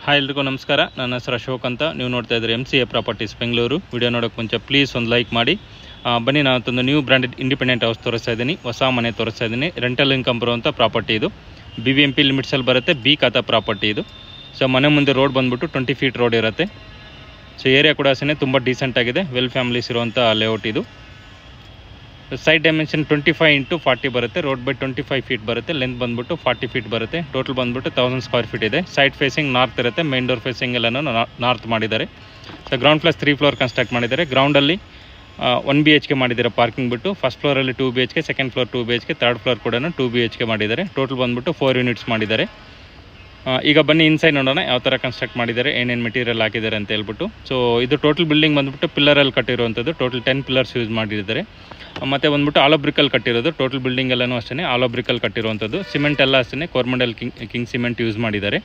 hi ಎಲ್ರಿಗೂ ನಮಸ್ಕಾರ ನನ್ನ ಹೆಸರು ಅಶೋಕ್ ಅಂತ ನೀವು ನೋಡ್ತಾ ಇದ್ದೀರಿ M C A properties Bengaluru video ನೋಡೋಕ್ಕೆ ಮುಂಚೆ ಪ್ಲೀಸ್ ಒಂದು ಲೈಕ್ ಮಾಡಿ ಆ, ಬನ್ನಿ ನಾನು ಒಂದು ನ್ಯೂ ಬ್ರ್ಯಾಂಡೆಡ್ ಇಂಡಿಪೆಂಡೆಂಟ್ ಹೌಸ್ ತೋರಿಸ್ತಾ ಇದ್ದೀನಿ ಹೊಸ ಮನೆ ತೋರಿಸ್ತಾ ಇದ್ದೀನಿ ರೆಂಟಲ್ ಇನ್ಕಮ್ ಬರುವಂಥ ಪ್ರಾಪರ್ಟಿ ಇದು ಬಿ ಬಿ ಎಮ್ ಪಿ ಲಿಮಿಟ್ಸಲ್ಲಿ ಬರುತ್ತೆ ಬಿ ಖಾತಾ ಪ್ರಾಪರ್ಟಿ ಇದು ಸೊ ಮನೆ ಮುಂದೆ ರೋಡ್ ಬಂದ್ಬಿಟ್ಟು ಟ್ವೆಂಟಿ ಫೀಟ್ ರೋಡ್ ಇರುತ್ತೆ ಸೊ ಏರಿಯಾ ಕೂಡ ಅಷ್ಟೇ ತುಂಬ ಡೀಸೆಂಟ್ ಆಗಿದೆ ವೆಲ್ ಫ್ಯಾಮಿಲೀಸ್ ಇರುವಂಥ ಲೇಔಟ್ ಇದು side dimension twenty five into forty ಬರುತ್ತೆ road by twenty five feet ಬರುತ್ತೆ ಲೆಂತ್ ಬಂದ್ಬಿಟ್ಟು ಫಾರ್ಟಿ ಫೀಟ್ ಬರುತ್ತೆ ಟೋಟಲ್ ಬಂದ್ಬಿಟ್ಟು ತೌಸಂಡ್ ಸ್ಕ್ವೇರ್ ಫೀಟ್ ಇದೆ ಸೈಡ್ ಫೇಸಿಂಗ್ ನಾರ್ತ್ ಇರುತ್ತೆ ಮೈನ್ ಡೋರ್ ಫೇಸಿಂಗ್ ಎಲ್ಲನೂ ನಾರ್ತ್ ಮಾಡಿದ್ದಾರೆ so ground plus three floor construct ಮಾಡಿದ್ದಾರೆ ಗ್ರೌಂಡಲ್ಲಿ ಒನ್ ಬಿ ಎಚ್ ಕೆ ಮಾಡಿದ್ದಾರೆ ಪಾರ್ಕಿಂಗ್ ಬಿಟ್ಟು first ಫ್ಲೋರಲ್ಲಿ two B H K second floor two B H K third floor ಕೂಡ two B H K ಮಾಡಿದ್ದಾರೆ total ಬಂದ್ಬಿಟ್ಟು four units ಮಾಡಿದ್ದಾರೆ ಆ, ಈಗ ಬನ್ನಿ ಇನ್ಸೈಡ್ ನೋಡೋಣ ಯಾವ ಥರ ಕನ್ಸ್ಟ್ರಕ್ಟ್ ಮಾಡಿದ್ದಾರೆ ಏನೇನು ಮೆಟೀರಿಯಲ್ ಹಾಕಿದ್ದಾರೆ ಅಂತ ಹೇಳ್ಬಿಟ್ಟು ಸೊ ಇದು ಟೋಟಲ್ ಬಿಲ್ಡಿಂಗ್ ಬಂದ್ಬಿಟ್ಟು ಪಿಲ್ಲರಲ್ಲಿ ಕಟ್ಟಿರುವಂಥದ್ದು ಟೋಟಲ್ ಟೆನ್ ಪಿಲ್ಲರ್ಸ್ ಯೂಸ್ ಮಾಡಿದ್ದಾರೆ ಮತ್ತು ಬಂದ್ಬಿಟ್ಟು ಆಲೋ ಬ್ರಿಕಲ್ ಕಟ್ಟಿರೋದು ಟೋಟಲ್ ಬಿಲ್ಡಿಂಗ್ ಎಲ್ಲನೂ ಅಷ್ಟೇ ಆಲೋ ಬ್ರಿಕಲ್ ಕಟ್ಟಿರುವಂಥದ್ದು ಸಿಮೆಂಟ್ ಎಲ್ಲ ಅಷ್ಟೇ Coromandel king king cement use ಮಾಡಿದ್ದಾರೆ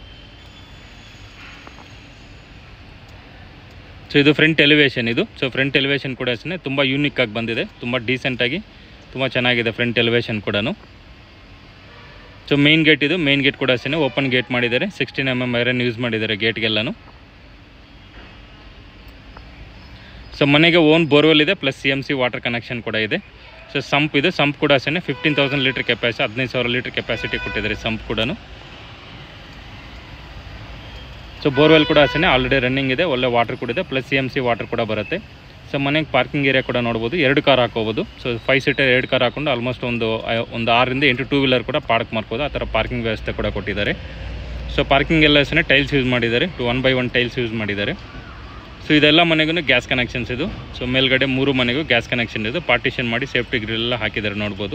ಸೊ ಇದು ಫ್ರಂಟ್ ಎಲಿವೇಶನ್ ಇದು ಸೊ ಫ್ರಂಟ್ ಎಲಿವೇಶನ್ ಕೂಡ ಅಷ್ಟೇ ತುಂಬ ಯೂನಿಕ್ ಆಗಿ ಬಂದಿದೆ ತುಂಬ ಡೀಸೆಂಟಾಗಿ ತುಂಬ ಚೆನ್ನಾಗಿದೆ ಫ್ರಂಟ್ ಎಲಿವೇಶನ್ ಕೂಡ ಸೊ ಮೇನ್ ಗೇಟ್ ಇದು ಮೇನ್ ಗೇಟ್ ಕೂಡ ಅಷ್ಟೇ ಓಪನ್ ಗೇಟ್ ಮಾಡಿದ್ದಾರೆ sixteen M M iron use ಮಾಡಿದ್ದಾರೆ ಗೇಟ್ಗೆಲ್ಲನು ಸೊ ಮನೆಗೆ ಓನ್ ಬೋರ್ವೆಲ್ ಇದೆ plus C M C water connection ಕೂಡ ಇದೆ ಸೊ ಸಂಪ್ ಇದು ಸಂಪ್ ಕೂಡ ಅಷ್ಟೇ ಫಿಫ್ಟೀನ್ ತೌಸಂಡ್ ಲೀಟರ್ ಕೆಪಾಸಿಟಿ ಹದಿನೈದು ಸಾವಿರ ಲೀಟರ್ ಕೆಪಾಸಿಟಿ ಕೊಟ್ಟಿದ್ದಾರೆ ಸಂಪ್ ಕೂಡ ಸೊ ಬೋರ್ವೆಲ್ ಕೂಡ ಅಷ್ಟೇ ಆಲ್ರೆಡಿ ರನ್ನಿಂಗ್ ಇದೆ ಒಳ್ಳೆ ವಾಟರ್ ಕೂಡ ಇದೆ plus C M C water ಕೂಡ ಬರುತ್ತೆ ಸೊ ಮನೆಗೆ ಪಾರ್ಕಿಂಗ್ ಏರಿಯಾ ಕೂಡ ನೋಡ್ಬೋದು ಎರಡು ಕಾರ್ ಹಾಕೋಬೋದು ಸೊ ಫೈವ್ ಸೀಟರ್ ಎರಡು ಕಾರ್ ಹಾಕೊಂಡು ಆಲ್ಮೋಸ್ಟ್ ಒಂದು ಐ- ಒಂದು ಆರರಿಂದ ಎಂಟು ಟೂ ವೀಲರ್ ಕೂಡ ಪಾರ್ಕ್ ಮಾಡ್ಬೋದು ಆ ಥರ ಪಾರ್ಕಿಂಗ್ ವ್ಯವಸ್ಥೆ ಕೂಡ ಕೊಟ್ಟಿದ್ದಾರೆ ಸೊ ಪಾರ್ಕಿಂಗ್ ಎಲ್ಲ ಅಷ್ಟೇ ಟೈಲ್ಸ್ ಯೂಸ್ ಮಾಡಿದ್ದಾರೆ two one by one tiles use ಮಾಡಿದ್ದಾರೆ ಸೊ ಇದೆಲ್ಲ ಮನೆಗೂ ಗ್ಯಾಸ್ ಕನೆಕ್ಷನ್ಸ್ ಇದು ಸೊ ಮೇಲ್ಗಡೆ ಮೂರು ಮನೆಗೂ ಗ್ಯಾಸ್ ಕನೆಕ್ಷನ್ ಇದು ಪಾರ್ಟಿಷನ್ ಮಾಡಿ ಸೇಫ್ಟಿ ಗ್ರಿಲ್ ಎಲ್ಲ ಹಾಕಿದ್ದಾರೆ ನೋಡ್ಬೋದು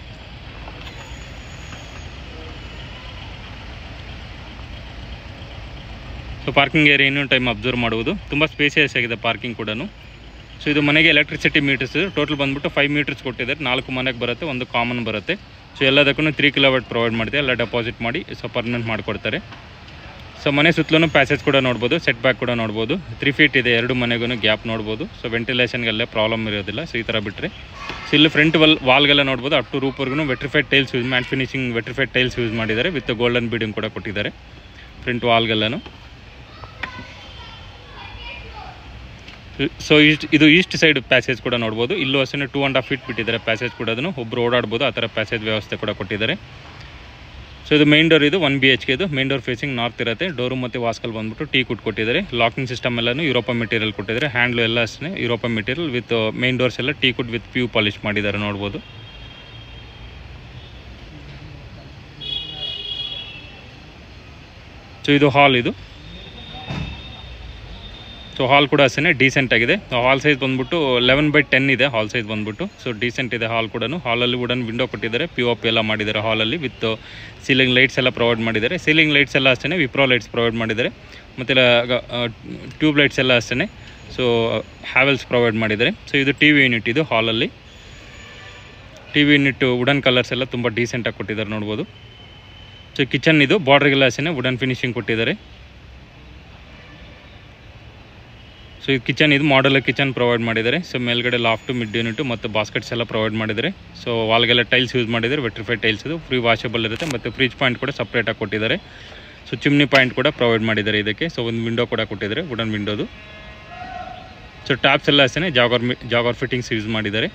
ಸೊ ಪಾರ್ಕಿಂಗ್ ಏರಿಯಾ ಇನ್ನೊಂದು ಟೈಮ್ ಅಬ್ಸರ್ವ್ ಮಾಡುವುದು ತುಂಬ ಸ್ಪೇಸಿಯಸ್ ಆಗಿದೆ ಪಾರ್ಕಿಂಗ್ ಕೂಡ ಸೊ ಇದು ಮನೆಗೆ ಎಲೆಕ್ಟ್ರಿಸಿಟಿ ಮೀಟರ್ಸ್ ಟೋಟಲ್ ಬಂದ್ಬಿಟ್ಟು ಫೈವ್ ಮೀಟರ್ಸ್ ಕೊಟ್ಟಿದ್ದಾರೆ ನಾಲ್ಕು ಮನೆಗೆ ಬರುತ್ತೆ ಒಂದು ಕಾಮನ್ ಬರುತ್ತೆ ಸೊ ಎಲ್ಲದಕ್ಕೂ ತ್ರೀ ಕಿಲೋವಾಟ್ ಪ್ರೊವೈಡ್ ಮಾಡಿದೆ ಎಲ್ಲ ಡೆಪಾಸಿಟ್ ಮಾಡಿ ಸೊ ಪರ್ಮನೆಂಟ್ ಮಾಡಿಕೊಡ್ತಾರೆ ಸೊ ಮನೆ ಸುತ್ತಲೂ ಪ್ಯಾಸೇಜ್ ಕೂಡ ನೋಡ್ಬೋದು ಸೆಟ್ ಬ್ಯಾಕ್ ಕೂಡ ನೋಡ್ಬೋದು ತ್ರೀ ಫೀಟ್ ಇದೆ ಎರಡು ಮನೆಗೂ ಗ್ಯಾಪ್ ನೋಡ್ಬೋದು ಸೊ ವೆಂಟಿಲೇಷನ್ಗೆಲ್ಲ ಪ್ರಾಬ್ಲಮ್ ಇರೋದಿಲ್ಲ ಸೊ ಈ ಥರ ಬಿಟ್ಟರೆ ಸೊ ಇಲ್ಲಿ ಫ್ರಂಟ್ ವಲ್ ವಾಲ್ಗೆಲ್ಲ ನೋಡ್ಬೋದು ಅಪ್ ಟು ರೂಪ್ವರೆಗೂ vitrified tiles use matte finishing vitrified tiles use ಮಾಡಿದ್ದಾರೆ ವಿತ್ ಗೋಲ್ಡನ್ ಬೀಡಿಂಗ್ ಕೂಡ ಕೊಟ್ಟಿದ್ದಾರೆ ಫ್ರಂಟ್ ವಾಲ್ಗೆಲ್ಲನು ಸೊ ಈಸ್ಟ್ ಇದು ಈಸ್ಟ್ ಸೈಡ್ ಪ್ಯಾಸೇಜ್ ಕೂಡ ನೋಡ್ಬೋದು ಇಲ್ಲೂ ಅಷ್ಟೇ ಟೂ ಆ್ಯಂಡ್ ಹಾಫ್ ಫೀಟ್ ಬಿಟ್ಟಿದ್ದಾರೆ ಪ್ಯಾಸೇಜ್ ಕೂಡ ಅದನ್ನು ಒಬ್ಬರು ಓಡಾಡ್ಬೋದು ಆ ಥರ ಪ್ಯಾಸೇಜ್ ವ್ಯವಸ್ಥೆ ಕೂಡ ಕೊಟ್ಟಿದ್ದಾರೆ ಸೊ ಇದು ಮೈನ್ ಡೋರ್ ಇದು ಒನ್ ಬಿ ಎಚ್ ಕೆ ಇದು ಮೈನ್ ಡೋರ್ ಫೇಸಿಂಗ್ ನಾರ್ತ್ ಇರುತ್ತೆ ಡೋರು ಮತ್ತು ವಾಸ್ಕಲ್ ಬಂದ್ಬಿಟ್ಟು ಟೀ ಕುಟ್ ಕೊಟ್ಟಿದ್ದಾರೆ ಲಾಕಿಂಗ್ ಸಿಸ್ಟಮ್ ಎಲ್ಲನೂ ಯುರೋಪ ಮೆಟೀರಿಯಲ್ ಕೊಟ್ಟಿದ್ದಾರೆ ಹ್ಯಾಂಡ್ಲು ಎಲ್ಲ ಅಷ್ಟೇ Europa material with main doors ಎಲ್ಲ teak wood with PU polish ಮಾಡಿದ್ದಾರೆ ನೋಡ್ಬೋದು ಸೊ ಇದು ಹಾಲ್ ಇದು ಸೊ ಹಾಲ್ ಕೂಡ ಅಷ್ಟೇ ಡೀಸೆಂಟ್ ಆಗಿದೆ ಹಾಲ್ ಸೈಜ್ ಬಂದ್ಬಿಟ್ಟು ಲೆವೆನ್ ಬೈ ಟೆನ್ ಇದೆ ಹಾಲ್ ಸೈಜ್ ಬಂದ್ಬಿಟ್ಟು ಸೊ ಡೀಸೆಂಟ್ ಇದೆ ಹಾಲ್ ಕೂಡ ಹಾಲಲ್ಲಿ ವುಡನ್ ವಿಂಡೋ ಕೊಟ್ಟಿದ್ದಾರೆ ಪಿ ಒ ಪಿ ಎಲ್ಲ ಮಾಡಿದ್ದಾರೆ ಹಾಲಲ್ಲಿ ವಿತ್ ಸೀಲಿಂಗ್ ಲೈಟ್ಸ್ ಎಲ್ಲ ಪ್ರೊವೈಡ್ ಮಾಡಿದ್ದಾರೆ ಸೀಲಿಂಗ್ ಲೈಟ್ಸ್ ಎಲ್ಲ ಅಷ್ಟೇ ವಿಪ್ರೋ ಲೈಟ್ಸ್ ಪ್ರೊವೈಡ್ ಮಾಡಿದ್ದಾರೆ ಮತ್ತು ಟ್ಯೂಬ್ ಲೈಟ್ಸ್ ಎಲ್ಲ ಅಷ್ಟೇ ಸೊ ಹ್ಯಾವೆಲ್ಸ್ ಪ್ರೊವೈಡ್ ಮಾಡಿದ್ದಾರೆ ಸೊ ಇದು ಟಿ ವಿ ಯೂನಿಟ್ ಇದು ಹಾಲಲ್ಲಿ T V unit wooden colours ಎಲ್ಲ ತುಂಬ ಡೀಸೆಂಟಾಗಿ ಕೊಟ್ಟಿದ್ದಾರೆ ನೋಡ್ಬೋದು ಸೊ ಕಿಚನ್ ಇದು ಬಾರ್ಡ್ರಿಗೆಲ್ಲ ಅಷ್ಟೇ ವುಡನ್ ಫಿನಿಶಿಂಗ್ ಕೊಟ್ಟಿದ್ದಾರೆ ಸೊ ಇದು ಕಿಚನ್ ಇದು ಮಾಡಲ್ ಕಿಚನ್ ಪ್ರೊವೈಡ್ ಮಾಡಿದ್ದಾರೆ ಸೊ ಮೇಲ್ಗಡೆ ಲಾಫ್ಟು ಮಿಡ್ ಯೂನಿಟು ಮತ್ತು ಬಾಸ್ಕೆಟ್ಸ್ ಎಲ್ಲ ಪ್ರೊವೈಡ್ ಮಾಡಿದ್ದಾರೆ ಸೊ ವಾಲ್ಗೆಲ್ಲ ಟೈಲ್ಸ್ ಯೂಸ್ ಮಾಡಿದ್ದಾರೆ ವೆಟ್ರಿಫೈಡ್ ಟೈಲ್ಸ್ ಇದು ಫ್ರೀ ವಾಷಬಲ್ ಇರುತ್ತೆ ಮತ್ತು ಫ್ರಿಜ್ ಪಾಯಿಂಟ್ ಕೂಡ ಸಪ್ರೇಟಾಗಿ ಕೊಟ್ಟಿದ್ದಾರೆ ಸೊ ಚಿಮ್ನಿ ಪಾಯಿಂಟ್ ಕೂಡ ಪ್ರೊವೈಡ್ ಮಾಡಿದ್ದಾರೆ ಇದಕ್ಕೆ ಸೊ ಒಂದು ವಿಂಡೋ ಕೂಡ ಕೊಟ್ಟಿದ್ದಾರೆ ವುಡನ್ ವಿಂಡೋದು ಸೊ ಟ್ಯಾಪ್ಸ್ ಎಲ್ಲ ಅಷ್ಟೇ ಜಾಗರ್ ಮಿ ಜಾಗರ್ ಫಿಟ್ಟಿಂಗ್ಸ್ ಯೂಸ್ ಮಾಡಿದ್ದಾರೆ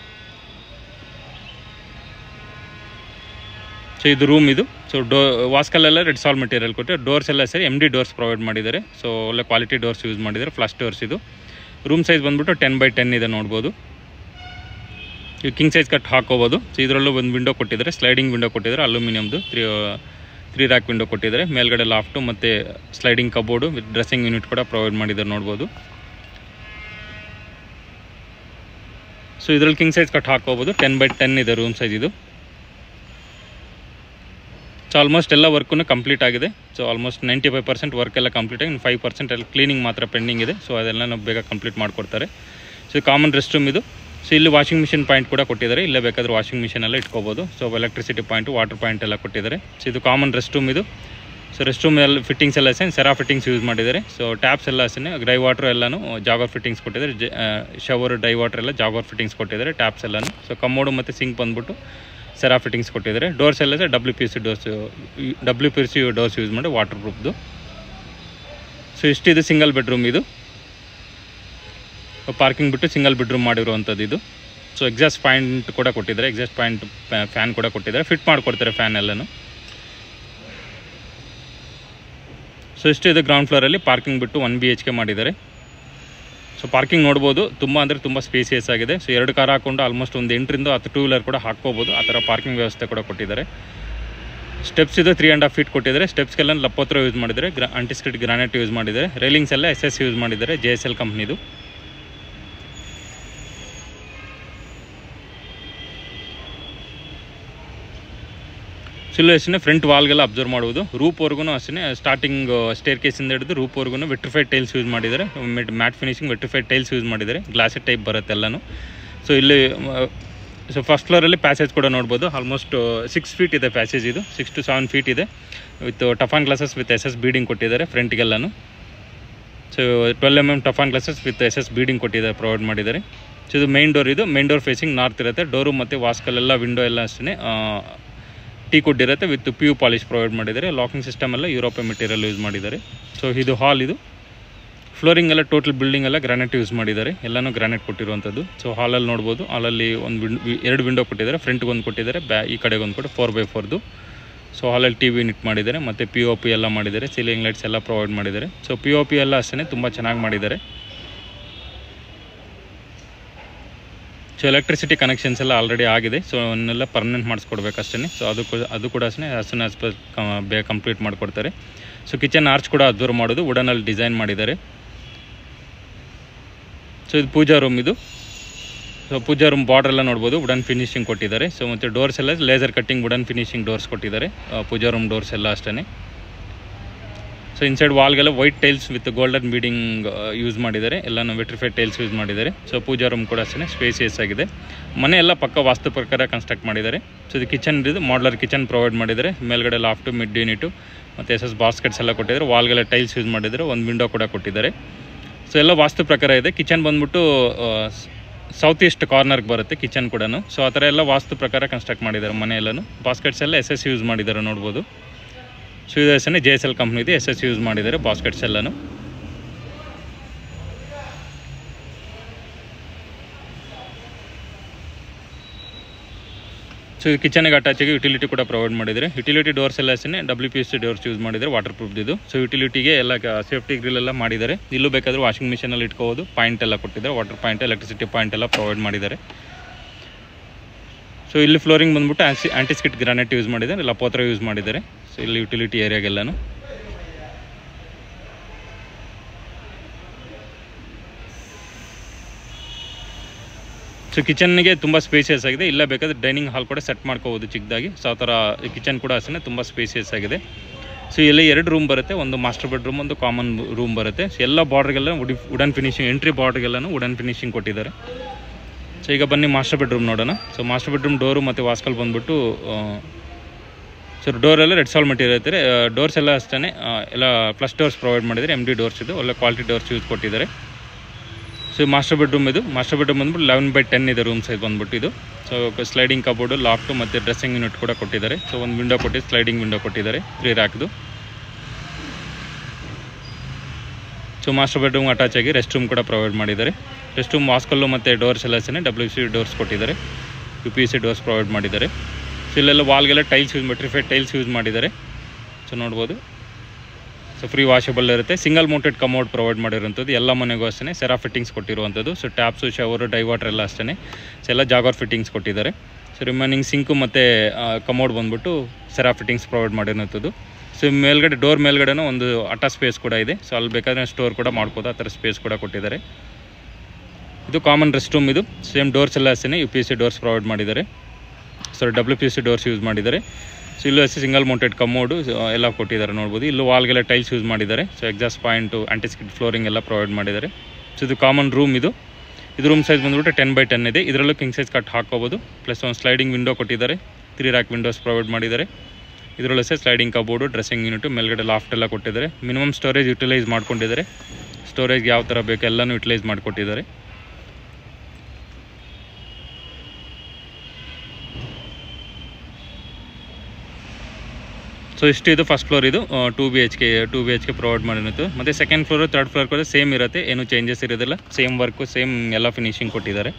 ಸೊ ಇದು ರೂಮ್ ಇದು ಸೊ ಡೋ ವಾಸ್ಕಲ್ಲೆಲ್ಲ ರೆಡ್ ಸಾಲ್ ಮೆಟೀರಿಯಲ್ ಕೊಟ್ಟು ಡೋರ್ಸ್ ಎಲ್ಲ ಸರಿ ಎಮ್ ಡಿ ಡೋರ್ಸ್ ಪ್ರೊವೈಡ್ ಮಾಡಿದ್ದಾರೆ ಸೊ ಒಳ್ಳೆ ಕ್ವಾಲಿಟಿ ಡೋರ್ಸ್ ಯೂಸ್ ಮಾಡಿದ್ದಾರೆ ಫ್ಲಶ್ ಡೋರ್ಸ್ ಇದು ರೂಮ್ ಸೈಜ್ ಬಂದ್ಬಿಟ್ಟು ಟೆನ್ ಬೈ ಟೆನ್ ಇದೆ ನೋಡ್ಬೋದು ಈ ಕಿಂಗ್ ಸೈಜ್ ಕಟ್ ಹಾಕೋಬೋದು ಸೊ ಇದರಲ್ಲೂ ಒಂದು ವಿಂಡೋ ಕೊಟ್ಟಿದ್ದಾರೆ ಸ್ಲೈಡಿಂಗ್ ವಿಂಡೋ ಕೊಟ್ಟಿದ್ದಾರೆ ಅಲ್ಯೂಮಿನಿಯಮ್ದು ತ್ರೀ ತ್ರೀ ರ್ಯಾಕ್ ವಿಂಡೋ ಕೊಟ್ಟಿದ್ದಾರೆ ಮೇಲ್ಗಡೆ ಲಾಫ್ಟು ಮತ್ತು sliding cupboard with dressing unit ಕೂಡ ಪ್ರೊವೈಡ್ ಮಾಡಿದ್ದಾರೆ ನೋಡ್ಬೋದು ಸೊ ಇದರಲ್ಲಿ ಕಿಂಗ್ ಸೈಜ್ ಕಟ್ ಹಾಕೋಬೋದು ಟೆನ್ ಬೈ ಟೆನ್ ಇದೆ ರೂಮ್ ಸೈಜ್ ಇದು ಸೊ ಆಲ್ಮೋಸ್ಟ್ ಎಲ್ಲ ವರ್ಕೂ ಕಂಪ್ಲೀಟ್ ಆಗಿದೆ so almost ninety five percent work ಎಲ್ಲ ಕಂಪ್ಲೀಟ್ ಆಗಿ ಫೈವ್ ಪರ್ಸೆಂಟ್ ಎಲ್ಲ ಕ್ಲೀನಿಂಗ್ ಮಾತ್ರ ಪೆಂಡಿಂಗ್ ಇದೆ ಸೊ ಅದೆಲ್ಲ ನಾವು ಬೇಗ ಕಂಪ್ಲೀಟ್ ಮಾಡಿಕೊಡ್ತಾರೆ ಸೊ ಕಾಮನ್ ರೆಸ್ಟ್ ರೂಮ್ ಇದು ಸೊ ಇಲ್ಲಿ ವಾಷಿಂಗ್ ಮಿಷಿನ್ ಪಾಯಿಂಟ್ ಕೂಡ ಕೊಟ್ಟಿದ್ದಾರೆ ಇಲ್ಲೇ ಬೇಕಾದ್ರೆ ವಾಷಿಂಗ್ ಮಿಷಿನ್ ಎಲ್ಲ ಇಟ್ಕೋಬೋದು so electricity point water point ಎಲ್ಲ ಕೊಟ್ಟಿದ್ದಾರೆ ಸೊ ಇದು ಕಾಮನ್ ರೆಸ್ಟ್ ರೂಮ್ ಇದು ಸೊ ರೆಸ್ಟ್ ರೂಮ್ ಎಲ್ಲ ಫಿಟ್ಟಿಂಗ್ಸ್ ಎಲ್ಲ ಅಷ್ಟೇ ಸೆರಾ ಫಿಟ್ಟಿಂಗ್ಸ್ ಯೂಸ್ ಮಾಡಿದ್ದಾರೆ ಸೊ ಟ್ಯಾಪ್ಸ್ ಎಲ್ಲ ಅಷ್ಟೇ ಡ್ರೈ ವಾಟರ್ ಎಲ್ಲನೂ ಜಾಗರ್ ಫಿಟ್ಟಿಂಗ್ಸ್ ಕೊಟ್ಟಿದ್ದಾರೆ ಶವರ್ ಡ್ರೈ ವಾಟರ್ ಎಲ್ಲ ಜಾಗರ್ ಫಿಟ್ಟಿಂಗ್ಸ್ ಕೊಟ್ಟಿದ್ದಾರೆ ಟ್ಯಾಪ್ಸ್ ಎಲ್ಲನೂ ಸೊ ಕಮ್ಮೋಡು ಮತ್ತು ಸಿಂಕ್ ಬಂದ್ಬಿಟ್ಟು ಸೆರಾ ಫಿಟ್ಟಿಂಗ್ಸ್ ಕೊಟ್ಟಿದ್ದಾರೆ ಡೋರ್ಸ್ ಎಲ್ಲ W P C doors W P C doors use ಮಾಡಿ ವಾಟರ್ ಪ್ರೂಫ್ದು ಸೊ ಇಷ್ಟಿದು ಸಿಂಗಲ್ ಬೆಡ್ರೂಮ್ ಇದು ಪಾರ್ಕಿಂಗ್ ಬಿಟ್ಟು ಸಿಂಗಲ್ ಬೆಡ್ರೂಮ್ ಮಾಡಿರುವಂಥದ್ದು ಇದು ಸೊ ಎಕ್ಸಾಸ್ಟ್ ಪಾಯಿಂಟ್ ಕೂಡ ಕೊಟ್ಟಿದ್ದಾರೆ ಎಕ್ಸಾಸ್ಟ್ ಪಾಯಿಂಟ್ ಫ್ಯಾನ್ ಕೂಡ ಕೊಟ್ಟಿದ್ದಾರೆ ಫಿಟ್ ಮಾಡಿಕೊಡ್ತಾರೆ ಫ್ಯಾನ್ ಎಲ್ಲನೂ ಸೊ ಇಷ್ಟು ಇದು ಗ್ರೌಂಡ್ ಫ್ಲೋರಲ್ಲಿ ಪಾರ್ಕಿಂಗ್ ಬಿಟ್ಟು ಒನ್ ಬಿ ಎಚ್ ಕೆ ಮಾಡಿದ್ದಾರೆ ಸೊ ಪಾರ್ಕಿಂಗ್ ನೋಡ್ಬೋದು ತುಂಬ ಅಂದರೆ ತುಂಬ ಸ್ಪೇಸಿಯಸ್ ಆಗಿದೆ ಸೊ ಎರಡು ಕಾರ್ ಹಾಕೊಂಡು ಆಲ್ಮೋಸ್ಟ್ ಒಂದು ಎಂಟರಿಂದ ಹತ್ತು ಟೂ ವೀಲರ್ ಕೂಡ ಹಾಕ್ಕೋಬೋದು ಆ ಥರ ಪಾರ್ಕಿಂಗ್ ವ್ಯವಸ್ಥೆ ಕೂಡ ಕೊಟ್ಟಿದ್ದಾರೆ ಸ್ಟೆಪ್ಸ್ ಇದು ತ್ರೀ ಆ್ಯಂಡ್ ಹಾಫ್ ಫೀಟ್ ಕೊಟ್ಟಿದ್ದಾರೆ ಸ್ಟೆಪ್ಸ್ಗೆಲ್ಲ ಲಪ್ಪತ್ರ ಯೂಸ್ ಮಾಡಿದ್ದಾರೆ ಗ್ರಾ ಅಂಟಿಸ್ಕ್ರಿಟ್ ಗ್ರಾನೈಟ್ ಯೂಸ್ ಮಾಡಿದ್ದಾರೆ ರೈಲಿಂಗ್ಸ್ ಎಲ್ಲ ಎಸ್ ಎಸ್ ಯೂಸ್ ಮಾಡಿದ್ದಾರೆ ಜೆ ಎಸ್ ಎಲ್ ಕಂಪ್ನಿದು ಸಿಲ್ಲು ಅಷ್ಟೇ ಫ್ರಂಟ್ ವಾಲ್ಗೆಲ್ಲ ಅಬ್ಸರ್ವ್ ಮಾಡುವುದು ರೂಪ್ವರೆಗೂ ಅಷ್ಟೇ ಸ್ಟಾರ್ಟಿಂಗ್ ಸ್ಟೇರ್ ಕೇಸಿಂದ ಹಿಡಿದು ರೂಪ್ವರೆಗೂ ವೆಟ್ರಿಫೈಡ್ ಟೈಲ್ಸ್ ಯೂಸ್ ಮಾಡಿದ್ದಾರೆ matte finishing vitrified tiles use ಮಾಡಿದ್ದಾರೆ ಗ್ಲಾಸೆಟ್ ಟೈಪ್ ಬರುತ್ತೆ ಎಲ್ಲನೂ ಸೊ ಇಲ್ಲಿ ಸೊ ಫಸ್ಟ್ ಫ್ಲೋರಲ್ಲಿ ಪ್ಯಾಸೇಜ್ ಕೂಡ ನೋಡ್ಬೋದು ಆಲ್ಮೋಸ್ಟ್ ಸಿಕ್ಸ್ ಫೀಟ್ ಇದೆ ಪ್ಯಾಸೇಜ್ ಇದು ಸಿಕ್ಸ್ ಟು ಸೆವೆನ್ ಫೀಟ್ ಇದೆ ವಿತ್ ಟಫಾನ್ glasses with S S beading ಕೊಟ್ಟಿದ್ದಾರೆ ಫ್ರಂಟ್ಗೆಲ್ಲನೂ ಸೊ ಟ್ವೆಲ್ ಎಮ್ ಎಮ್ ಟಫಾನ್ glasses with S S beading ಕೊಟ್ಟಿದ್ದಾರೆ ಪ್ರೊವೈಡ್ ಮಾಡಿದ್ದಾರೆ ಸೊ ಇದು ಮೈನ್ ಡೋರ್ ಇದು ಮೈನ್ ಡೋರ್ ಫೇಸಿಂಗ್ ನಾರ್ತ್ ಇರುತ್ತೆ ಡೋರು ಮತ್ತು ವಾಸ್ಕಲ್ಲೆಲ್ಲ ವಿಂಡೋ ಎಲ್ಲ ಅಷ್ಟೇ ಟೀ ಕುಡ್ ಇರುತ್ತೆ with P U polish provide ಮಾಡಿದ್ದಾರೆ ಲಾಕಿಂಗ್ ಸಿಸ್ಟಮ್ ಎಲ್ಲ ಯುರೋಪಿಯನ್ ಮೆಟೀರಿಯಲ್ ಯೂಸ್ ಮಾಡಿದ್ದಾರೆ ಸೊ ಇದು ಹಾಲ್ ಇದು ಫ್ಲೋರಿಂಗ್ ಎಲ್ಲ ಟೋಟಲ್ ಬಿಲ್ಡಿಂಗ್ ಎಲ್ಲ ಗ್ರಾನೈಟ್ ಯೂಸ್ ಮಾಡಿದ್ದಾರೆ ಎಲ್ಲನೂ ಗ್ರಾನೈಟ್ ಕೊಟ್ಟಿರುವಂಥದ್ದು ಸೊ ಹಾಲಲ್ಲಿ ನೋಡ್ಬೋದು ಹಾಲಲ್ಲಿ ಒಂದು ವಿಂಡ್ ಎರಡು ವಿಂಡೋ ಕೊಟ್ಟಿದ್ದಾರೆ ಫ್ರಂಟ್ಗೆ ಒಂದು ಕೊಟ್ಟಿದ್ದಾರೆ ಬ್ಯಾ ಈ ಕಡೆಗೆ ಒಂದು ಕೊಟ್ಟು ಫೋರ್ ಬೈ ಫೋರ್ದು ಸೊ ಹಾಲಲ್ಲಿ ಟಿ ವಿ ನಿಟ್ ಮಾಡಿದ್ದಾರೆ ಮತ್ತು ಪಿ ಒ ಪಿ ಎಲ್ಲ ಮಾಡಿದ್ದಾರೆ ಸೀಲಿಂಗ್ ಲೈಟ್ಸ್ ಎಲ್ಲ ಪ್ರೊವೈಡ್ ಮಾಡಿದ್ದಾರೆ ಸೊ ಪಿ ಒ ಪಿ ಎಲ್ಲ ಅಷ್ಟೇ ತುಂಬ ಚೆನ್ನಾಗಿ ಮಾಡಿದ್ದಾರೆ ಸೊ ಎಲೆಕ್ಟ್ರಿಸಿಟಿ ಕನೆಕ್ಷನ್ಸ್ ಎಲ್ಲ ಆಲ್ರೆಡಿ ಆಗಿದೆ ಸೊ ಅವನ್ನೆಲ್ಲ ಪರ್ಮನೆಂಟ್ ಮಾಡಿಸ್ಕೊಡ್ಬೇಕು ಅಷ್ಟೇ ಸೊ ಅದು ಕೂಡ ಅದು ಕೂಡ ಅಷ್ಟೇ ಆಸ್ ಸೂನ್ ಆಸ್ ಬೇಗ ಕಂಪ್ಲೀಟ್ ಮಾಡಿಕೊಡ್ತಾರೆ ಸೊ ಕಿಚನ್ ಆರ್ಚ್ ಕೂಡ ಅಬ್ಸರ್ವ್ ಮಾಡೋದು ವುಡನಲ್ಲಿ ಡಿಸೈನ್ ಮಾಡಿದ್ದಾರೆ ಸೊ ಇದು ಪೂಜಾ ರೂಮ್ ಇದು ಸೊ ಪೂಜಾ ರೂಮ್ ಬಾರ್ಡರ್ ಎಲ್ಲ ನೋಡ್ಬೋದು ವುಡನ್ ಫಿನಿಶಿಂಗ್ ಕೊಟ್ಟಿದ್ದಾರೆ ಸೊ ಮತ್ತು ಡೋರ್ಸ್ ಎಲ್ಲ laser cutting wooden finishing doors ಕೊಟ್ಟಿದ್ದಾರೆ ಆ, ಪೂಜಾ ರೂಮ್ ಡೋರ್ಸ್ ಎಲ್ಲ ಅಷ್ಟೇ ಸೊ ಇನ್ಸೈಡ್ ವಾಲ್ಗೆಲ್ಲ white tiles with golden beading use ಮಾಡಿದ್ದಾರೆ ಎಲ್ಲನೂ ವೆಟ್ರಿಫೈಡ್ ಟೈಲ್ಸ್ ಯೂಸ್ ಮಾಡಿದ್ದಾರೆ ಸೊ ಪೂಜಾ ರೂಮ್ ಕೂಡ ಅಷ್ಟೇ ಸ್ಪೇಸಿಯಸ್ ಆಗಿದೆ ಮನೆ ಎಲ್ಲ ಪಕ್ಕ ವಾಸ್ತು ಪ್ರಕಾರ ಕನ್ಸ್ಟ್ರಕ್ಟ್ ಮಾಡಿದ್ದಾರೆ ಸೊ ಇದು ಕಿಚನ್ ಇದು ಮಾಡ್ಲರ್ ಕಿಚನ್ ಪ್ರೊವೈಡ್ ಮಾಡಿದ್ದಾರೆ ಮೇಲ್ಗಡೆ ಲಾಫ್ಟು ಮಿಡ್ ಯೂನಿಟು ಮತ್ತು ಎಸ್ ಎಸ್ ಬಾಸ್ಕೆಟ್ಸ್ ಎಲ್ಲ ಕೊಟ್ಟಿದ್ದಾರೆ ವಾಲ್ಗೆಲ್ಲ ಟೈಲ್ಸ್ ಯೂಸ್ ಮಾಡಿದ್ದಾರೆ ಒಂದು ವಿಂಡೋ ಕೂಡ ಕೊಟ್ಟಿದ್ದಾರೆ ಸೊ ಎಲ್ಲ ವಾಸ್ತು ಪ್ರಕಾರ ಇದೆ ಕಿಚನ್ ಬಂದ್ಬಿಟ್ಟು ಸೌತ್ ಈಸ್ಟ್ ಕಾರ್ನರ್ಗೆ ಬರುತ್ತೆ ಕಿಚನ್ ಕೂಡ ಸೊ ಆ ಥರ ಎಲ್ಲ ವಾಸ್ತು ಪ್ರಕಾರ ಕನ್ಸ್ಟ್ರಕ್ಟ್ ಮಾಡಿದ್ದಾರೆ ಮನೆ ಎಲ್ಲನೂ ಬಾಸ್ಕೆಟ್ಸ್ ಎಲ್ಲ ಎಸ್ ಎಸ್ ಯೂಸ್ ಮಾಡಿದ್ದಾರೆ ನೋಡ್ಬೋದು ಸೊ ಇದು ಹೆಸರೇ ಜೆ ಎಸ್ ಎಲ್ ಕಂಪ್ನಿದು ಎಸ್ ಎಸ್ ಯೂಸ್ ಮಾಡಿದ್ದಾರೆ ಬಾಸ್ಕೆಟ್ಸ್ ಎಲ್ಲನೂ ಸೊ ಇದು ಕಿಚನ್ಗೆ ಅಟ್ಯಾಚಿಗೆ ಯುಟಿಲಿಟಿ ಕೂಡ ಪ್ರೊವೈಡ್ ಮಾಡಿದ್ದಾರೆ ಯುಟಿಲಿಟಿ ಡೋರ್ಸ್ ಎಲ್ಲ ಅಷ್ಟೇ W P S C doors use ಮಾಡಿದ್ದಾರೆ ವಾಟರ್ ಪ್ರೂಫ್ ಇದು ಸೊ ಯುಟಿಲಿಟಿಗೆ ಎಲ್ಲ ಸೇಫ್ಟಿ ಗ್ರಿಲ್ ಎಲ್ಲ ಮಾಡಿದ್ದಾರೆ ಇಲ್ಲೂ ಬೇಕಾದ್ರೆ ವಾಷಿಂಗ್ ಮಿಷನಲ್ಲಿ ಇಟ್ಕೋಬೋದು ಪಾಯಿಂಟ್ ಎಲ್ಲ ಕೊಟ್ಟಿದ್ದಾರೆ ವಾಟರ್ ಪಾಯಿಂಟ್ ಎಲೆಕ್ಟ್ರಿಸಿಟಿ ಪಾಯಿಂಟ್ ಎಲ್ಲ ಪ್ರೊವೈಡ್ ಮಾಡಿದ್ದಾರೆ ಸೊ ಇಲ್ಲಿ ಫ್ಲೋರಿಂಗ್ ಬಂದ್ಬಿಟ್ಟು ಆನ್ಸಿ ಆಂಟಿಸ್ಕಿಟ್ ಗ್ರಾನೈಟ್ ಯೂಸ್ ಮಾಡಿದ್ದಾರೆ ಲಪೋತ್ರ ಯೂಸ್ ಮಾಡಿದ್ದಾರೆ ಸೊ ಇಲ್ಲಿ ಯುಟಿಲಿಟಿ ಏರಿಯಾಗೆಲ್ಲನೂ ಸೊ ಕಿಚನ್ಗೆ ತುಂಬ ಸ್ಪೇಸಿಯಸ್ ಆಗಿದೆ ಇಲ್ಲ ಬೇಕಾದ್ರೆ ಡೈನಿಂಗ್ ಹಾಲ್ ಕೂಡ ಸೆಟ್ ಮಾಡ್ಕೋಬೋದು ಚಿಕ್ಕದಾಗಿ ಸೊ ಆ ಥರ ಕಿಚನ್ ಕೂಡ ಅಷ್ಟೇ ತುಂಬ ಸ್ಪೇಸಿಯಸ್ ಆಗಿದೆ ಸೊ ಇಲ್ಲಿ ಎರಡು ರೂಮ್ ಬರುತ್ತೆ ಒಂದು ಮಾಸ್ಟರ್ ಬೆಡ್ರೂಮ್ ಒಂದು ಕಾಮನ್ ರೂಮ್ ಬರುತ್ತೆ ಸೊ ಎಲ್ಲ ಬಾರ್ಡ್ರಿಗೆಲ್ಲ ಉಡಿ ವುಡನ್ ಫಿನಿಶಿಂಗ್ ಎಂಟ್ರಿ ಬಾರ್ಡ್ರಿಗೆಲ್ಲನೂ ವುಡನ್ ಫಿನಿಶಿಂಗ್ ಕೊಟ್ಟಿದ್ದಾರೆ ಸೊ ಈಗ ಬನ್ನಿ ಮಾಸ್ಟರ್ ಬೆಡ್ರೂಮ್ ನೋಡೋಣ ಸೊ ಮಾಸ್ಟರ್ ಬೆಡ್ರೂಮ್ ಡೋರು ಮತ್ತು ವಾಸ್ಕಲ್ ಬಂದ್ಬಿಟ್ಟು ಸೊ ಡೋರೆಲ್ಲ ರೆಡ್ ಸಾಲ್ ಮೆಟೀರಿಯಲ್ ಇರ್ತಾರೆ ಡೋರ್ಸ್ ಎಲ್ಲ ಅಷ್ಟೇ ಎಲ್ಲ ಪ್ಲಸ್ ಡೋರ್ಸ್ ಪ್ರೊವೈಡ್ ಮಾಡಿದ್ದಾರೆ ಎಮ್ ಡಿ ಡೋರ್ಸ್ ಇದು ಒಳ್ಳೆ ಕ್ವಾಲಿಟಿ ಡೋರ್ಸ್ ಯೂಸ್ ಕೊಟ್ಟಿದ್ದಾರೆ ಸೊ ಮಾಸ್ಟರ್ ಬೆಡ್ರೂಮ್ ಇದು ಮಾಸ್ಟರ್ ಬೆಡ್ರೂಮ್ ಬಂದ್ಬಿಟ್ಟು ಲೆವೆನ್ ಬೈ ಟೆನ್ ಇದೆ ರೂಮ್ ಸೈಜ್ ಬಂದ್ಬಿಟ್ಟು ಇದು ಸೊ ಸ್ಲೈಡಿಂಗ್ ಕಬೋರ್ಡು ಲಾಫ್ಟು ಮತ್ತು ಡ್ರೆಸ್ಸಿಂಗ್ ಯೂನಿಟ್ ಕೂಡ ಕೊಟ್ಟಿದ್ದಾರೆ ಸೊ ಒಂದು ವಿಂಡೋ ಕೊಟ್ಟು ಸ್ಲೈಡಿಂಗ್ ವಿಂಡೋ ಕೊಟ್ಟಿದ್ದಾರೆ ತ್ರೀ ರ್ಯಾಕ್ದು ಸೊ ಮಾಸ್ಟರ್ ಬೆಡ್ರೂಮ್ ಅಟ್ಯಾಚ್ ಆಗಿ ರೆಸ್ಟ್ ರೂಮ್ ಕೂಡ ಪ್ರೊವೈಡ್ ಮಾಡಿದ್ದಾರೆ ರೆಸ್ಟ್ ರೂಮ್ ವಾಸ್ಕಲ್ಲು ಮತ್ತು ಡೋರ್ಸ್ ಎಲ್ಲ ಅಷ್ಟೇ ಡಬ್ಲ್ಯೂ ಸಿ ಡೋರ್ಸ್ ಕೊಟ್ಟಿದ್ದಾರೆ U P C doors provide ಮಾಡಿದ್ದಾರೆ ಸೊ ಇಲ್ಲೆಲ್ಲ ವಾಲ್ಗೆಲ್ಲ tiles use vitrified tiles use ಮಾಡಿದ್ದಾರೆ ಸೊ ನೋಡ್ಬೋದು ಸೊ ಫ್ರೀ ವಾಷಬಲ್ ಇರುತ್ತೆ ಸಿಂಗಲ್ ಮೌಂಟೆಡ್ ಕಮೋಡ್ ಪ್ರೊವೈಡ್ ಮಾಡಿರೋಂಥದ್ದು ಎಲ್ಲ ಮನೆಗೂ ಅಷ್ಟೇ ಸೆರಾ ಫಿಟ್ಟಿಂಗ್ಸ್ ಕೊಟ್ಟಿರುವಂಥದ್ದು ಸೊ ಟ್ಯಾಪ್ಸು ಶವರು ಡೈವಾಟರ್ ಎಲ್ಲ ಅಷ್ಟೇ ಸೊ ಎಲ್ಲ ಜಾಗರ್ ಫಿಟ್ಟಿಂಗ್ಸ್ ಕೊಟ್ಟಿದ್ದಾರೆ ಸೊ ರಿಮೈನಿಂಗ್ ಸಿಂಕು ಮತ್ತು ಕಮೋಡ್ ಬಂದ್ಬಿಟ್ಟು ಸೆರಾ ಫಿಟ್ಟಿಂಗ್ಸ್ ಪ್ರೊವೈಡ್ ಮಾಡಿರೋಂಥದ್ದು ಸೊ ಮೇಲ್ಗಡೆ ಡೋರ್ ಮೇಲ್ಗಡೆನೂ ಒಂದು ಅಟ ಸ್ಪೇಸ್ ಕೂಡ ಇದೆ ಸೊ ಅಲ್ಲಿ ಬೇಕಾದ್ರೆ ಸ್ಟೋರ್ ಕೂಡ ಮಾಡ್ಬೋದು ಆ ಥರ ಸ್ಪೇಸ್ ಕೂಡ ಕೊಟ್ಟಿದ್ದಾರೆ ಇದು ಕಾಮನ್ ರೆಸ್ಟ್ ರೂಮ್ ಇದು ಸೇಮ್ ಡೋರ್ಸ್ ಎಲ್ಲ ಅಷ್ಟೇ U P C doors provide ಮಾಡಿದ್ದಾರೆ so W P C doors use ಮಾಡಿದ್ದಾರೆ ಸೊ ಇಲ್ಲೂ ಅಷ್ಟೇ ಸಿಂಗಲ್ ಮೌಂಟೆಡ್ ಕಮೋಡು ಎಲ್ಲ ಕೊಟ್ಟಿದ್ದಾರೆ ನೋಡ್ಬೋದು ಇಲ್ಲೂ ವಾಲ್ಗೆಲ್ಲ ಟೈಲ್ಸ್ ಯೂಸ್ ಮಾಡಿದ್ದಾರೆ so exhaust point antiskid flooring ಎಲ್ಲ ಪ್ರೊವೈಡ್ ಮಾಡಿದ್ದಾರೆ ಸೊ ಇದು ಕಾಮನ್ ರೂಮ್ ಇದು ಇದು ರೂಮ್ ಸೈಜ್ ಬಂದ್ಬಿಟ್ಟು ಟೆನ್ ಬೈ ಟೆನ್ ಇದೆ ಇದರಲ್ಲೂ ಕಿಂಗ್ ಸೈಜ್ ಕಟ್ ಹಾಕೋಬೋದು ಪ್ಲಸ್ ಒಂದು ಸ್ಲೈಡಿಂಗ್ ವಿಂಡೋ ಕೊಟ್ಟಿದ್ದಾರೆ ತ್ರೀ ರ್ಯಾಕ್ ವಿಂಡೋಸ್ ಪ್ರೊವೈಡ್ ಮಾಡಿದ್ದಾರೆ ಇದರಲ್ಲೂ ಸಹ ಸ್ಲೈಡಿಂಗ್ ಕಬೋರ್ಡು ಡ್ರೆಸ್ಸಿಂಗ್ ಯೂನಿಟು ಮೇಲ್ಗಡೆ ಲಾಫ್ಟ್ ಎಲ್ಲ ಕೊಟ್ಟಿದ್ದಾರೆ ಮಿನಿಮಮ್ ಸ್ಟೋರೇಜ್ ಯುಟಿಲೈಸ್ ಮಾಡ್ಕೊಂಡಿದ್ದಾರೆ ಸ್ಟೋರೇಜ್ಗೆ ಯಾವ ಥರ ಬೇಕು ಎಲ್ಲನೂ ಯುಟಿಲೈಸ್ ಮಾಡಿಕೊಟ್ಟಿದ್ದಾರೆ ಸೊ ಇಷ್ಟು ಇದು ಫಸ್ಟ್ ಫ್ಲೋರ್ ಇದು two B H K two B H K provide ಮಾಡಿರುತ್ತೆ ಮತ್ತು ಸೆಕೆಂಡ್ ಫ್ಲೋರು ತರ್ಡ್ ಫ್ಲೋರ್ ಕೂಡ ಸೇಮ್ ಇರುತ್ತೆ ಏನು ಚೇಂಜಸ್ ಇರೋದಿಲ್ಲ ಸೇಮ್ ವರ್ಕು ಸೇಮ್ ಎಲ್ಲ ಫಿನಿಶಿಂಗ್ ಕೊಟ್ಟಿದ್ದಾರೆ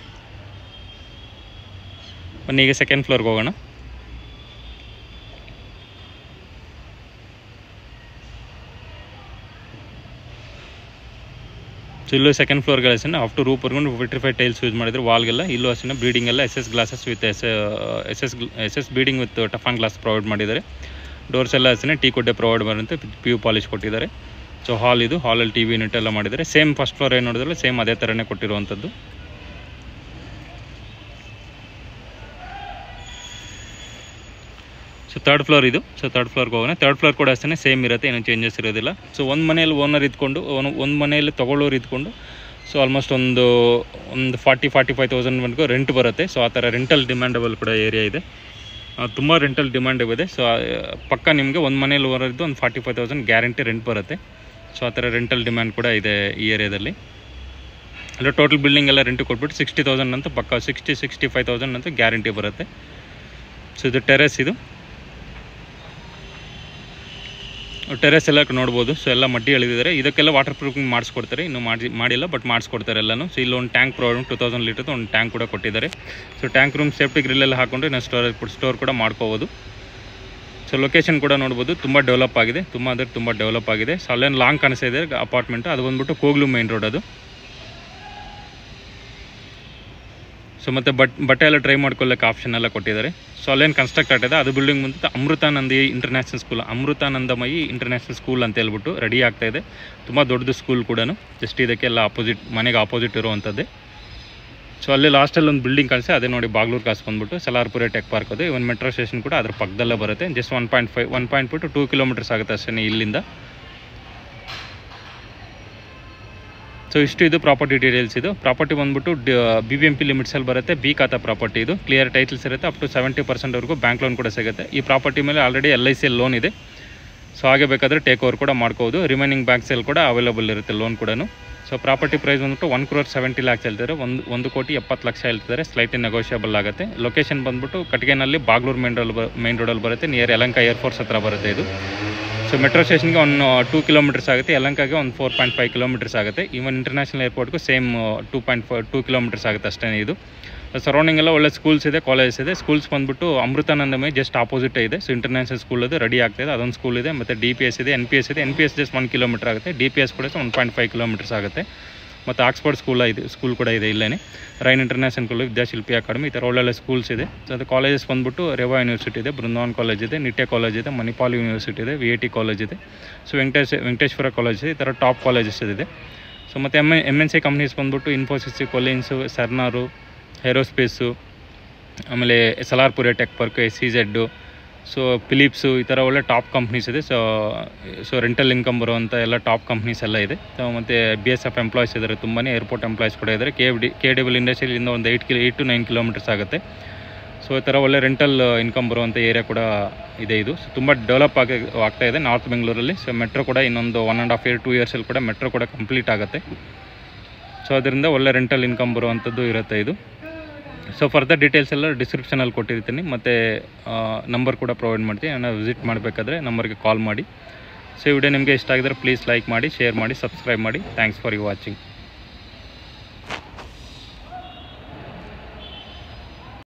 ಬನ್ನಿ ಈಗ ಸೆಕೆಂಡ್ ಫ್ಲೋರ್ಗೆ ಹೋಗೋಣ ಸೊ ಇಲ್ಲೂ ಸೆಕೆಂಡ್ ಫ್ಲೋರ್ಗೆ ಅಷ್ಟೇ ಆಫ್ಟರ್ ರೂಪ್ ವರ್ಕೊಂಡು ವಿಟ್ರಿಫೈ ಟೈಲ್ಸ್ ಯೂಸ್ ಮಾಡಿದ್ರು ವಾಲ್ಗೆಲ್ಲ ಇಲ್ಲೂ ಅಷ್ಟೇ ಬ್ರೀಡಿಂಗ್ ಎಲ್ಲ S S glasses with S S S S S beading with ಟಫಾನ್ ಗ್ಲಾಸ್ ಪ್ರೊವೈಡ್ ಮಾಡಿದ್ದಾರೆ ಡೋರ್ಸ್ ಎಲ್ಲ ಅಷ್ಟೇ ಟೀ ಕೊಡ್ಡೆ ಪ್ರೊವೈಡ್ ಮಾಡಿದಂತೆ ಪಿ ಯು ಪಾಲಿಶ್ ಕೊಟ್ಟಿದ್ದಾರೆ ಸೊ ಹಾಲ್ ಇದು ಹಾಲಲ್ಲಿ ಟಿ ವಿ ಯೂನಿಟ್ ಎಲ್ಲ ಮಾಡಿದ್ದಾರೆ ಸೇಮ್ ಫಸ್ಟ್ ಫ್ಲೋರ್ ಏನು ನೋಡಿದ್ರೆ ಸೇಮ್ ಅದೇ ಥರನೇ ಕೊಟ್ಟಿರುವಂಥದ್ದು ಸೊ ತರ್ಡ್ ಫ್ಲೋರ್ ಇದು ಸೊ ತರ್ಡ್ ಫ್ಲೋರ್ಗೆ ಹೋಗೋಣ ತರ್ಡ್ ಫ್ಲೋರ್ ಕೂಡ ಅಷ್ಟೇ ಸೇಮ್ ಇರುತ್ತೆ ಏನು ಚೇಂಜಸ್ ಇರೋದಿಲ್ಲ ಸೊ ಒಂದು ಮನೆಯಲ್ಲಿ ಓನರ್ ಇದ್ಕೊಂಡು ಒಂದು ಮನೆಯಲ್ಲಿ ತೊಗೊಳ್ಳೋರು ಇದ್ಕೊಂಡು ಸೊ ಆಲ್ಮೋಸ್ಟ್ ಒಂದು ಒಂದು ಫಾರ್ಟಿ ಫಾರ್ಟಿ ಫೈವ್ ತೌಸಂಡ್ವರೆಗೂ ರೆಂಟ್ ಬರುತ್ತೆ ಸೊ ಆ ಥರ ರೆಂಟಲ್ ಡಿಮ್ಯಾಂಡಬಲ್ ಕೂಡ ಏರಿಯಾ ಇದೆ ತುಂಬ ರೆಂಟಲ್ ಡಿಮ್ಯಾಂಡ್ ಇದೆ ಸೊ ಪಕ್ಕ ನಿಮಗೆ ಒಂದು ಮನೇಲಿ ಓನರ್ ಇದ್ದು ಒಂದು forty five thousand guarantee rent ಬರುತ್ತೆ ಸೊ ಆ ಥರ ರೆಂಟಲ್ ಡಿಮ್ಯಾಂಡ್ ಕೂಡ ಇದೆ ಈ ಏರಿಯಾದಲ್ಲಿ ಅಲ್ಲ ಟೋಟಲ್ ಬಿಲ್ಡಿಂಗ್ ಎಲ್ಲ ರೆಂಟ್ ಕೊಟ್ಬಿಟ್ಟು ಸಿಕ್ಸ್ಟಿ ತೌಸಂಡ್ ಅಂತ ಪಕ್ಕ ಸಿಕ್ಸ್ಟಿ ಸಿಕ್ಸ್ಟಿ ಫೈವ್ ತೌಸಂಡ್ ಅಂತ ಗ್ಯಾರಂಟಿ ಬರುತ್ತೆ ಸೊ ಇದು ಟೆರೆಸ್ ಇದು ಟೆರೆಸ್ ಎಲ್ಲ ನೋಡ್ಬೋದು ಸೊ ಎಲ್ಲ ಮಡ್ಡಿ ಎಳೆದಿದ್ದಾರೆ ಇದಕ್ಕೆಲ್ಲ ವಾಟರ್ ಪ್ರೂಫಿಂಗ್ ಮಾಡಿಸ್ಕೊಡ್ತಾರೆ ಇನ್ನು ಮಾಡಿ ಮಾಡಿಲ್ಲ ಬಟ್ ಮಾಡಿಸ್ಕೊಡ್ತಾರೆ ಎಲ್ಲನೂ ಸೊ ಇಲ್ಲಿ ಒಂದು ಟ್ಯಾಂಕ್ ಪ್ರಾಬ್ಲಮ್ ಟೂ ತೌಸಂಡ್ ಲೀಟರ್ದು ಒಂದು ಟ್ಯಾಂಕ್ ಕೂಡ ಕೊಟ್ಟಿದ್ದಾರೆ ಸೊ ಟ್ಯಾಂಕ್ ರೂಮ್ ಸೇಫ್ಟಿ ಗ್ರಿಲ್ಲೆಲ್ಲ ಹಾಕೊಂಡ್ರೆ ನಾವು ಸ್ಟೋರೇಜ್ ಸ್ಟೋರ್ ಕೂಡ ಮಾಡ್ಕೋಬೋದು ಸೊ ಲೊಕೇಶನ್ ಕೂಡ ನೋಡ್ಬೋದು ತುಂಬ ಡೆವಲಪ್ ಆಗಿದೆ ತುಂಬ ಅಂದರೆ ತುಂಬ ಡೆವಲಪ್ ಆಗಿದೆ ಸೊ ಅಲ್ಲೇನು ಲಾಂಗ್ ಕಾಣಿಸ್ತಾ ಇದೆ ಅಪಾರ್ಟ್ಮೆಂಟ್ ಅದು ಬಂದ್ಬಿಟ್ಟು ಕೋಗ್ಲು ಮೈನ್ ರೋಡ್ ಅದು ಸೊ ಮತ್ತು ಬಟ್ ಬಟ್ಟೆ ಎಲ್ಲ ಟ್ರೈ ಮಾಡ್ಕೊಳ್ಳೋಕೆ ಆಪ್ಷನ್ ಎಲ್ಲ ಕೊಟ್ಟಿದ್ದಾರೆ ಸೊ ಅಲ್ಲೇನು ಕನ್ಸ್ಟ್ರಕ್ಟ್ ಆಗ್ತದೆ ಅದು ಬಿಲ್ಡಿಂಗ್ ಬಂದು ಅಮೃತಾನಂದಿ international school Amritanandamayi international school ಅಂತ ಹೇಳ್ಬಿಟ್ಟು ರೆಡಿ ಆಗ್ತಾ ಇದೆ ತುಂಬ ದೊಡ್ಡದು ಸ್ಕೂಲ್ ಕೂಡ ಜಸ್ಟ್ ಇದಕ್ಕೆಲ್ಲ ಆಪೋಸಿಟ್ ಮನೆಗೆ ಆಪೋಸಿಟ್ ಇರುವಂಥದ್ದೇ ಸೊ ಅಲ್ಲಿ ಲಾಸ್ಟಲ್ಲಿ ಒಂದು ಬಿಲ್ಡಿಂಗ್ ಕಾಣಿಸಿ ಅದೇ ನೋಡಿ ಬಾಗ್ಲೂರು ಕಾಸು ಬಂದ್ಬಿಟ್ಟು ಸಲಾರ್ಪುರ ಟೆಕ್ ಪಾರ್ಕ್ ಅದು ಒಂದು ಮೆಟ್ರೋ ಸ್ಟೇಷನ್ ಕೂಡ ಅದ್ರ ಪಕ್ಕದಲ್ಲೇ ಬರುತ್ತೆ just one point five one point two two kilometres ಆಗುತ್ತೆ ಅಷ್ಟೇ ಇಲ್ಲಿಂದ ಸೊ ಇಷ್ಟು ಇದು ಪ್ರಾಪರ್ಟಿ ಡೀಟೇಲ್ಸ್ ಇದು ಪ್ರಾಪರ್ಟಿ ಬಂದ್ಬಿಟ್ಟು ಬಿ ಬಿ ಎಂ ಪಿ ಲಿಮಿಟ್ಸಲ್ಲಿ ಬರುತ್ತೆ ಬಿ ಖಾತಾ ಪ್ರಾಪರ್ಟಿ ಇದು ಕ್ಲಿಯರ್ ಟೈಟಲ್ಸ್ ಇರುತ್ತೆ ಅಪ್ ಟು ಸೆವೆಂಟಿ ಪರ್ಸೆಂಟ್ವರೆಗೂ ಬ್ಯಾಂಕ್ ಲೋನ್ ಕೂಡ ಸಿಗುತ್ತೆ ಈ ಪ್ರಾಪರ್ಟಿ ಮೇಲೆ already L I C loan ಇದೆ ಸೊ ಹಾಗೆ ಬೇಕಾದರೆ ಟೇಕ್ ಓವರ್ ಕೂಡ ಮಾಡ್ಕೋಬೋದು ರಿಮೈನಿಂಗ್ ಬ್ಯಾಂಕ್ಸಲ್ಲಿ ಕೂಡ ಅವೈಲೇಬಲ್ ಇರುತ್ತೆ ಲೋನ್ ಕೂಡ ಸೊ ಪ್ರಾಪರ್ಟಿ ಪ್ರೈಸ್ ಬಂದ್ಬಿಟ್ಟು ಒನ್ ಕ್ರೋರ್ ಸೆವೆಂಟಿ ಲ್ಯಾಕ್ಸ್ ಹೇಳ್ತಾರೆ ಒಂದು ಒಂದು ಕೋಟಿ ಎಪ್ಪತ್ತು ಲಕ್ಷ ಹೇಳ್ತಿದ್ದಾರೆ ಸ್ಲೈಟ್ಲಿ ನೆಗೋಷಿಯಬಲ್ ಆಗುತ್ತೆ ಲೊಕೇಶನ್ ಬಂದ್ಬಿಟ್ಟು ಕಟ್ಗೆನಲ್ಲಿ ಬಾಗ್ಲೂರು ಮೇನ್ ರೋಡ್ ಮೇನ್ ರೋಡಲ್ಲಿ ಬರುತ್ತೆ ನಿಯರ್ ಯಲಂಕ ಏರ್ಫೋರ್ಸ್ ಹತ್ರ ಬರುತ್ತೆ ಇದು ಸೊ ಮೆಟ್ರೋ ಸ್ಟೇಷನ್ಗೆ ಒಂದು ಟೂ ಕಿಲೋಮೀಟರ್ಸ್ ಆಗುತ್ತೆ ಯಲಂಕಾಗೆ ಒಂದು ಫೋರ್ ಪಾಯಿಂಟ್ ಫೈವ್ ಕಿಲೋಮೀಟರ್ಸ್ ಆಗುತ್ತೆ ಈವನ್ ಇಂಟರ್ನ್ಯಾಷನಲ್ ಏರ್ಪೋರ್ಟ್ಗೂ same two point four two kilometres ಆಗುತ್ತೆ ಅಷ್ಟೇ ಇದು ಸರೌಂಡಿಂಗ್ ಎಲ್ಲ ಒಳ್ಳೆ ಸ್ಕೂಲ್ಸ್ ಇದೆ ಕಾಲೇಜಸ್ ಇದೆ ಸ್ಕೂಲ್ಸ್ ಬಂದ್ಬಿಟ್ಟು ಅಮೃತಾನಂದಮಯ ಜಸ್ಟ್ ಆಪೋಸಿಟ್ ಇದೆ ಸೊ ಇಂಟರ್ನ್ಯಾಷನಲ್ ಸ್ಕೂಲ್ ಅದು ರೆಡಿ ಆಗ್ತಾಯಿದೆ ಅದೊಂದು ಸ್ಕೂಲ್ ಇದೆ ಮತ್ತು ಡಿ ಪಿ ಎಸ್ ಇದೆ ಎನ್ ಪಿ ಎಸ್ ಇದೆ N P S just one kilometre ಆಗುತ್ತೆ ಡಿ ಪಿ ಎಸ್ ಕೂಡ ಒನ್ ಪಾಯಿಂಟ್ ಫೈವ್ ಕಿಲೋಮೀಟರ್ಸ್ ಆಗುತ್ತೆ ಮತ್ತು ಆಕ್ಸ್ಫರ್ಡ್ ಸ್ಕೂಲ ಇದೆ ಸ್ಕೂಲ್ ಕೂಡ ಇದೆ ಇಲ್ಲೇ Ryan international school Vidyashilp academy ಈ ಥರ ಒಳ್ಳೊಳ್ಳೆ ಸ್ಕೂಲ್ಸ್ ಇದೆ ಸೊ ಅದು ಕಾಲೇಜಸ್ ಬಂದ್ಬಿಟ್ಟು ರೇವಾ ಯೂನಿವರ್ಸಿಟಿ ಇದೆ ಬೃಂದಾವನ್ ಕಾಲೇಜ್ ಇದೆ ನಿಟ್ಯ ಕಾಲೇಜ್ ಇದೆ ಮಣಿಪಾಲ್ ಯೂನಿವರ್ಸಿಟಿ ಇದೆ ವಿ ಐ ಟಿ ಕಾಲೇಜ್ ಇದೆ ಸೊ ವೆಂಕಟೇಶ್ ವೆಂಕಟೇಶ್ವರ ಕಾಲೇಜ್ ಇದೆ ಈ ಥರ ಟಾಪ್ ಕಾಲೇಜಸ್ ಇದೆ ಸೊ ಮತ್ತು M M N C companies ಬಂದ್ಬಿಟ್ಟು ಇನ್ಫೋಸಿಸ್ ಕೊಲಿನ್ಸು ಸರ್ನಾರು ಏರೋಸ್ಪೇಸು ಆಮೇಲೆ Salarpuria tech park S C Z so Philips ಈ ಥರ ಒಳ್ಳೆ ಟಾಪ್ ಕಂಪ್ನೀಸ್ ಇದೆ ಸೊ ಸೊ ರೆಂಟಲ್ ಇನ್ಕಮ್ ಬರುವಂಥ ಎಲ್ಲ ಟಾಪ್ ಕಂಪ್ನೀಸ್ ಎಲ್ಲ ಇದೆ ಸೊ ಮತ್ತು ಬಿ ಎಸ್ ಎಫ್ ಎಂಪ್ಲಾಯ್ಸ್ ಇದ್ದಾರೆ ತುಂಬಾ ಏರ್ಪೋರ್ಟ್ ಎಂಪ್ಲಾಯ್ಸ್ ಕೂಡ ಇದ್ದಾರೆ K F D K W ಇಂಡಸ್ಟ್ರಿಯಿಂದ ಒಂದು eight kilo eight to nine kilometres ಆಗುತ್ತೆ ಸೊ ಈ ಥರ ಒಳ್ಳೆ ರೆಂಟಲ್ ಇನ್ಕಮ್ ಬರುವಂಥ ಏರಿಯಾ ಕೂಡ ಇದೆ ಇದು ಸೊ ತುಂಬ ಡೆವಲಪ್ ಆಗಿ ಆಗ್ತಾ ಇದೆ ನಾರ್ತ್ ಬೆಂಗಳೂರಲ್ಲಿ ಸೊ ಮೆಟ್ರೋ ಕೂಡ ಇನ್ನೊಂದು one and half year two ಇಯರ್ಸಲ್ಲಿ ಕೂಡ ಮೆಟ್ರೋ ಕೂಡ ಕಂಪ್ಲೀಟ್ ಆಗುತ್ತೆ ಸೊ ಅದರಿಂದ ಒಳ್ಳೆ ರೆಂಟಲ್ ಇನ್ಕಮ್ ಬರುವಂಥದ್ದು ಇರುತ್ತೆ ಇದು ಸೊ ಫರ್ದರ್ ಡೀಟೇಲ್ಸ್ ಎಲ್ಲ ಡಿಸ್ಕ್ರಿಪ್ಷನಲ್ಲಿ ಕೊಟ್ಟಿರ್ತೀನಿ ಮತ್ತು ನಂಬರ್ ಕೂಡ ಪ್ರೊವೈಡ್ ಮಾಡ್ತೀನಿ ನಾನು ವಿಸಿಟ್ ಮಾಡಬೇಕಾದ್ರೆ ನಂಬರ್ಗೆ ಕಾಲ್ ಮಾಡಿ ಸೊ ಈ ವಿಡಿಯೋ ನಿಮಗೆ ಇಷ್ಟ ಆಗಿದ್ರೆ ಪ್ಲೀಸ್ ಲೈಕ್ ಮಾಡಿ ಶೇರ್ ಮಾಡಿ ಸಬ್ಸ್ಕ್ರೈಬ್ ಮಾಡಿ ಥ್ಯಾಂಕ್ಸ್ ಫಾರ್ ಯು ವಾಚಿಂಗ್